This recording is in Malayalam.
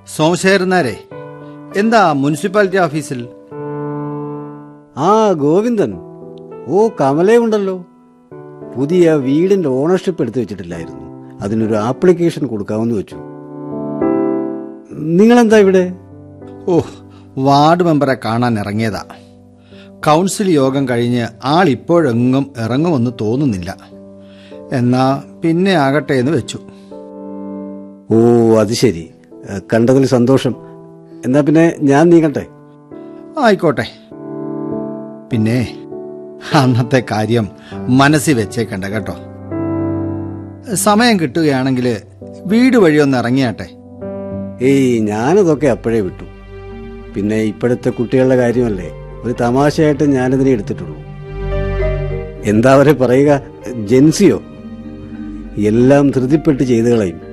സോമശേഖരനാരെ എന്താ മുനിസിപ്പാലിറ്റി ഓഫീസിൽ ആ ഗോവിന്ദൻ ഓ കമലയുണ്ടല്ലോ പുതിയ വീടിന്റെ ഓണർഷിപ്പ് എടുത്തു വെച്ചിട്ടില്ലായിരുന്നു അതിനൊരു ആപ്ലിക്കേഷൻ കൊടുക്കാമെന്ന് വെച്ചു നിങ്ങളെന്താ ഇവിടെ ഓ വാർഡ് മെമ്പറെ കാണാൻ ഇറങ്ങിയതാ കൗൺസിൽ യോഗം കഴിഞ്ഞ് ആൾ ഇപ്പോഴെങ്ങും ഇറങ്ങുമെന്ന് തോന്നുന്നില്ല എന്നാ പിന്നെ ആകട്ടെ എന്ന് വെച്ചു ഓ അത് ശരി ഏ, കണ്ടതിൽ സന്തോഷം എന്നാ പിന്നെ ഞാൻ നീങ്ങട്ടെ ആയിക്കോട്ടെ പിന്നെ അന്നത്തെ കാര്യം മനസ്സിൽ വെച്ചേക്കണ്ട കേട്ടോ സമയം കിട്ടുകയാണെങ്കിൽ വീട് വഴി ഒന്ന് ഇറങ്ങിയാട്ടെ ഏയ് ഞാനതൊക്കെ അപ്പോഴേ വിട്ടു പിന്നെ ഇപ്പോഴത്തെ കുട്ടികളുടെ കാര്യമല്ലേ ഒരു തമാശയായിട്ട് ഞാനതിനെ എടുത്തിട്ടുള്ളൂ എന്താ അവരെ പറയുക ജെൻസിയോ എല്ലാം ധൃതിപ്പെട്ട് ചെയ്തു കളയും